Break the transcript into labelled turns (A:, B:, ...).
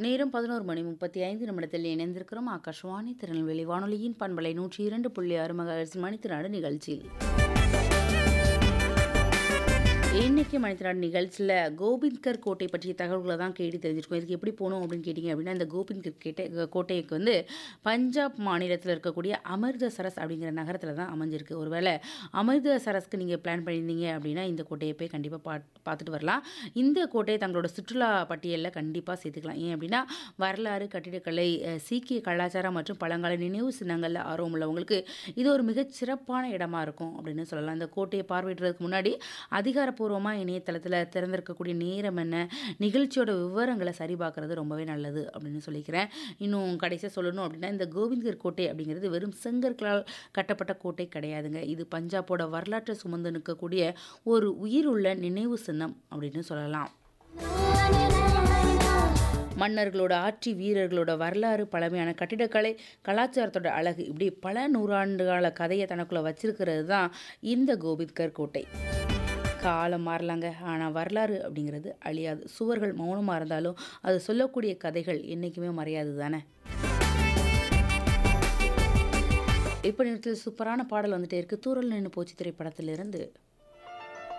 A: நேரம் பதினோரு மணி முப்பத்தி ஐந்து நிமிடத்தில் இணைந்திருக்கிறோம் ஆகாஷ்வாணி திருநெல்வேலி வானொலியின் பண்பலை நூற்றி இரண்டு புள்ளி ஆறு மகர்ஸ் மணித்திராடு நிகழ்ச்சியில் இன்னைக்கு மணித்திராடு நிகழ்ச்சியில் கோபிந்த்கர் கோட்டை பற்றிய தகவல்களை தான் கேட்டு தெரிஞ்சிருக்கோம் இதுக்கு எப்படி போகணும் அப்படின்னு கேட்டிங்க அப்படின்னா இந்த கோபிந்த்கர் கேட்டை கோட்டைக்கு வந்து பஞ்சாப் மாநிலத்தில் இருக்கக்கூடிய அமிர்தசரஸ் அப்படிங்கிற நகரத்தில் தான் அமைஞ்சிருக்கு ஒருவேளை அமிர்தசரஸ்க்கு நீங்கள் பிளான் பண்ணியிருந்தீங்க அப்படின்னா இந்த கோட்டையை போய் கண்டிப்பாக பா பார்த்துட்டு வரலாம் இந்த கோட்டையை தங்களோட சுற்றுலா பட்டியலில் கண்டிப்பாக சேர்த்துக்கலாம் ஏன் அப்படின்னா வரலாறு கட்டிடக்கலை அஹ், சீக்கிய கலாச்சாரம் மற்றும் பழங்கால நினைவு சின்னங்களில் ஆர்வம் உள்ளவங்களுக்கு இது ஒரு மிகச் சிறப்பான இடமா இருக்கும் அப்படின்னு சொல்லலாம் இந்த கோட்டையை பார்வையிடுறதுக்கு முன்னாடி அதிகாரப்பூர்வமாக இணையதளத்தில் திறந்திருக்கக்கூடிய நேரம் என்ன நிகழ்ச்சியோட விவரங்களை சரிபார்க்கறது ரொம்பவே நல்லது அப்படின்னு சொல்லிக்கிறேன் இன்னும் கடைசியாக சொல்லணும் அப்படின்னா இந்த கோவிந்தர் கோட்டை அப்படிங்கிறது வெறும் செங்கற்களால் கட்டப்பட்ட கோட்டை கிடையாதுங்க இது பஞ்சாபோட வரலாற்றை சுமந்து நிற்கக்கூடிய ஒரு உயிருள்ள நினைவு சின்னம் அப்படின்னு சொல்லலாம் மன்னர்களோட ஆட்சி வீரர்களோட வரலாறு பழமையான கட்டிடக்கலை கலாச்சாரத்தோட அழகு இப்படி பல நூறாண்டுகால கதையை தனக்குள்ள வச்சிருக்கிறது தான் இந்த கோபித்கர் கோட்டை காலம் மாறலாங்க ஆனால் வரலாறு அப்படிங்கிறது அழியாது சுவர்கள் மௌனமாக இருந்தாலும் அது சொல்லக்கூடிய கதைகள் என்றைக்குமே மறையாது தானே இப்போ நேரத்தில் சூப்பரான பாடல் வந்துட்டே இருக்கு தூரல் நின்று போச்சு திரைப்படத்திலிருந்து